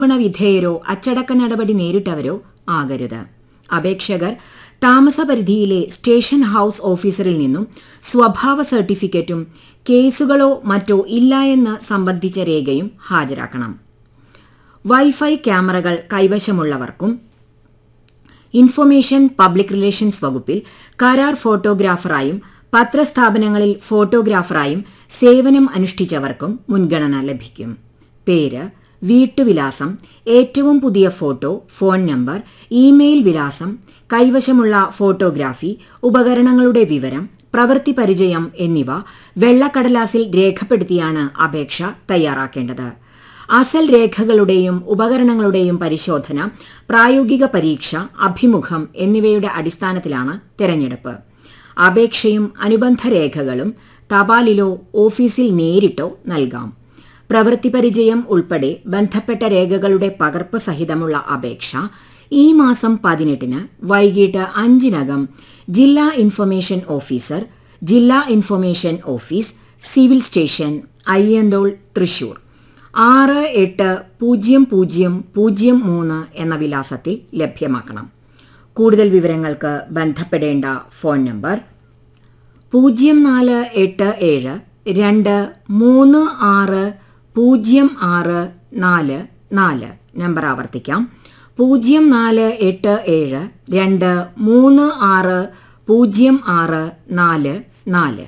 വിധേയരോ അച്ചടക്ക നടപടി നേരിട്ടവരോ ആകരുത് അപേക്ഷകർ താമസപരിധിയിലെ സ്റ്റേഷൻ ഹൌസ് ഓഫീസറിൽ നിന്നും സ്വഭാവ സർട്ടിഫിക്കറ്റും കേസുകളോ മറ്റോ ഇല്ല എന്ന് സംബന്ധിച്ച രേഖയും ഹാജരാക്കണം വൈഫൈ ക്യാമറകൾ കൈവശമുള്ളവർക്കും ഇൻഫർമേഷൻ പബ്ലിക് റിലേഷൻസ് വകുപ്പിൽ കരാർ ഫോട്ടോഗ്രാഫറായും പത്രസ്ഥാപനങ്ങളിൽ ഫോട്ടോഗ്രാഫറായും സേവനം അനുഷ്ഠിച്ചവർക്കും മുൻഗണന ലഭിക്കും പേര് വീട്ടുവിലാസം ഏറ്റവും പുതിയ ഫോട്ടോ ഫോൺ നമ്പർ ഇമെയിൽ വിലാസം കൈവശമുള്ള ഫോട്ടോഗ്രാഫി ഉപകരണങ്ങളുടെ വിവരം പ്രവൃത്തി പരിചയം എന്നിവ വെള്ളക്കടലാസിൽ രേഖപ്പെടുത്തിയാണ് അപേക്ഷ തയ്യാറാക്കേണ്ടത് അസൽ രേഖകളുടെയും ഉപകരണങ്ങളുടെയും പരിശോധന പ്രായോഗിക പരീക്ഷ അഭിമുഖം എന്നിവയുടെ അടിസ്ഥാനത്തിലാണ് തെരഞ്ഞെടുപ്പ് അപേക്ഷയും അനുബന്ധ രേഖകളും തപാലിലോ ഓഫീസിൽ നേരിട്ടോ നൽകാം പ്രവൃത്തി പരിചയം ഉൾപ്പെടെ ബന്ധപ്പെട്ട രേഖകളുടെ പകർപ്പ് സഹിതമുള്ള അപേക്ഷ ഈ മാസം പതിനെട്ടിന് വൈകിട്ട് അഞ്ചിനകം ജില്ലാ ഇൻഫർമേഷൻ ഓഫീസർ ജില്ലാ information office civil station Ayyanthole Thrissur ആറ് എട്ട് പൂജ്യം പൂജ്യം പൂജ്യം മൂന്ന് എന്ന വിലാസത്തിൽ ലഭ്യമാക്കണം കൂടുതൽ വിവരങ്ങൾക്ക് ബന്ധപ്പെടേണ്ട ഫോൺ നമ്പർ പൂജ്യം നാല് എട്ട് ഏഴ് രണ്ട് മൂന്ന് ആറ് പൂജ്യം ആറ് നാല് നാല് നമ്പർ ആവർത്തിക്കാം പൂജ്യം നാല് എട്ട് ഏഴ് രണ്ട് മൂന്ന് ആറ് പൂജ്യം ആറ് നാല് നാല്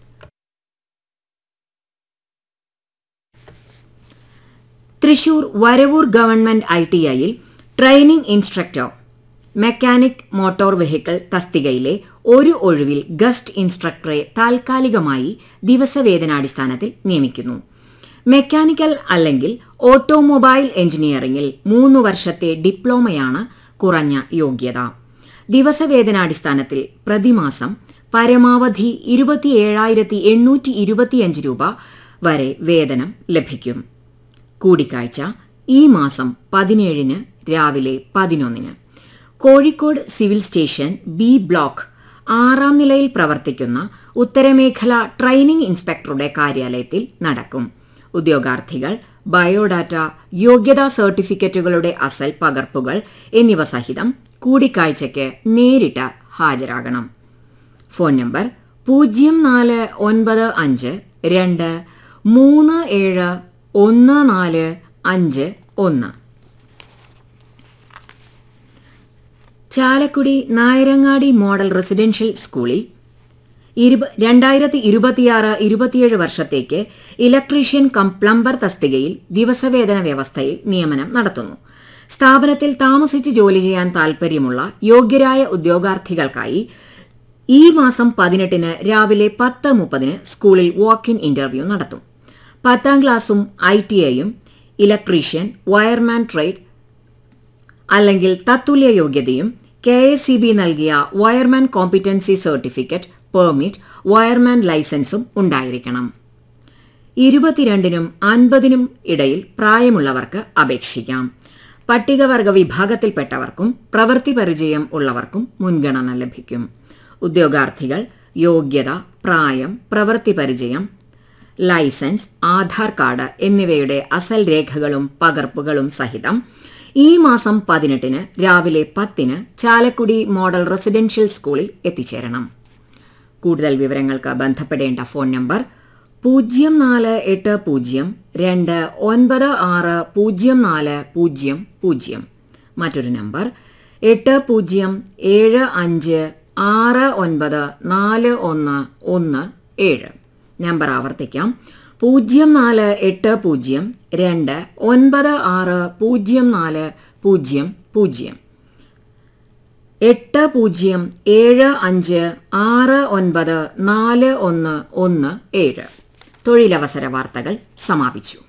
Thrissur Varavoor government I T ഐയിൽ training instructor mechanic motor vehicle തസ്തികയിലെ ഒരു ഒഴിവിൽ ഗസ്റ്റ് ഇൻസ്ട്രക്ടറെ താൽക്കാലികമായി ദിവസവേതനാടിസ്ഥാനത്തിൽ നിയമിക്കുന്നു മെക്കാനിക്കൽ അല്ലെങ്കിൽ ഓട്ടോമൊബൈൽ എഞ്ചിനീയറിംഗിൽ മൂന്ന് വർഷത്തെ ഡിപ്ലോമയാണ് കുറഞ്ഞ യോഗ്യത ദിവസവേതനാടിസ്ഥാനത്തിൽ പ്രതിമാസം പരമാവധി ഇരുപത്തിയേഴായിരത്തി എണ്ണൂറ്റി ഇരുപത്തിയഞ്ച് രൂപ വരെ വേതനം ലഭിക്കും കൂടിക്കാഴ്ച ഈ മാസം പതിനേഴിന് രാവിലെ പതിനൊന്നിന് Kozhikode civil station B block ആറാം നിലയിൽ പ്രവർത്തിക്കുന്ന ഉത്തരമേഖല ട്രെയിനിംഗ് ഇൻസ്പെക്ടറുടെ കാര്യാലയത്തിൽ നടക്കും ഉദ്യോഗാർത്ഥികൾ ബയോഡാറ്റ യോഗ്യതാ സർട്ടിഫിക്കറ്റുകളുടെ അസൽ പകർപ്പുകൾ എന്നിവ സഹിതം കൂടിക്കാഴ്ചയ്ക്ക് നേരിട്ട് ഹാജരാകണം ഫോൺ നമ്പർ പൂജ്യം നാല് ഒൻപത് അഞ്ച് രണ്ട് മൂന്ന് ഏഴ് ഒന്ന് നാല് അഞ്ച് ഒന്ന് ചാലക്കുടി നായരങ്ങാടി മോഡൽ റെസിഡൻഷ്യൽ സ്കൂളിൽ രണ്ടായിരത്തി ഇരുപത്തിയാറ് ഇരുപത്തിയേഴ് വർഷത്തേക്ക് ഇലക്ട്രീഷ്യൻ കം പ്ലംബർ തസ്തികയിൽ ദിവസവേതന വ്യവസ്ഥയിൽ നിയമനം നടത്തുന്നു സ്ഥാപനത്തിൽ താമസിച്ച് ജോലി ചെയ്യാൻ താൽപ്പര്യമുള്ള യോഗ്യരായ ഉദ്യോഗാർത്ഥികൾക്കായി ഈ മാസം പതിനെട്ടിന് രാവിലെ പത്ത് മുപ്പതിന് സ്കൂളിൽ വാക്ക് ഇൻ ഇന്റർവ്യൂ നടത്തും പത്താം ക്ലാസും ഐ ടി ഐയും ഇലക്ട്രീഷ്യൻ വയർമാൻ ട്രേഡ് അല്ലെങ്കിൽ തത്തുല്യ യോഗ്യതയും കെ എസ് സി ബി നൽകിയ wireman competency certificate permit wireman ലൈസൻസും ഉണ്ടായിരിക്കണം ഇരുപത്തിരണ്ടിനും അൻപതിനും ഇടയിൽ പ്രായമുള്ളവർക്ക് അപേക്ഷിക്കാം പട്ടികവർഗ വിഭാഗത്തിൽപ്പെട്ടവർക്കും പ്രവൃത്തി പരിചയം ഉള്ളവർക്കും മുൻഗണന ലഭിക്കും ഉദ്യോഗാർത്ഥികൾ യോഗ്യത പ്രായം പ്രവൃത്തി പരിചയം ലൈസൻസ് ആധാർ കാർഡ് എന്നിവയുടെ അസൽ രേഖകളും പകർപ്പുകളും സഹിതം ഈ മാസം പതിനെട്ടിന് രാവിലെ പത്തിന് ചാലക്കുടി മോഡൽ റെസിഡൻഷ്യൽ സ്കൂളിൽ എത്തിച്ചേരണം കൂടുതൽ വിവരങ്ങൾക്ക് ബന്ധപ്പെടേണ്ട ഫോൺ നമ്പർ പൂജ്യം നാല് എട്ട് പൂജ്യം രണ്ട് ഒൻപത് ആറ് പൂജ്യം നാല് പൂജ്യം പൂജ്യം മറ്റൊരു നമ്പർ എട്ട് പൂജ്യം ഏഴ് അഞ്ച് ആറ് ഒൻപത് നാല് ഒന്ന് ഒന്ന് ഏഴ് നമ്പർ ആവർത്തിക്കാം പൂജ്യം നാല് എട്ട് പൂജ്യം രണ്ട് ഒൻപത് ആറ് പൂജ്യം നാല് പൂജ്യം പൂജ്യം എട്ട് പൂജ്യം ഏഴ് അഞ്ച് ആറ് ഒൻപത് നാല് ഒന്ന് ഒന്ന് ഏഴ് തൊഴിലവസര വാർത്തകൾ സമാപിച്ചു